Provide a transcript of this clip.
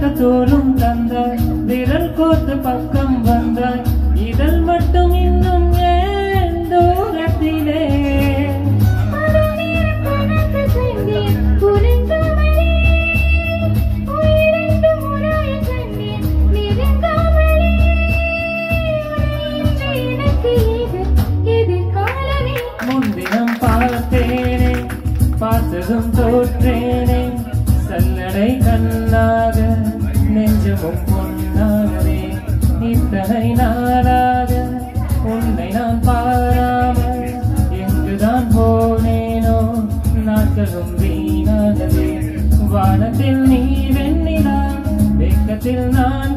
தோறும் தந்தாய் விரல் கோர்த்து பக்கம் வந்தாய் இதழ் மட்டும் இன்னும் ஏன் தூரத்திலே முன்தினம் பார்த்தேனே பார்த்ததும் தோற்றேனே சல்லடை கண்ணாக நெஞ்சமும் பொன்னாகவே இத்தனை நாளாக உன்னை நான் பாராமல் எங்குதான் போனேனோ நாட்களும் வீணாகவே வானத்தில் நீ வெண்ணிலா வெக்கத்தில் நான்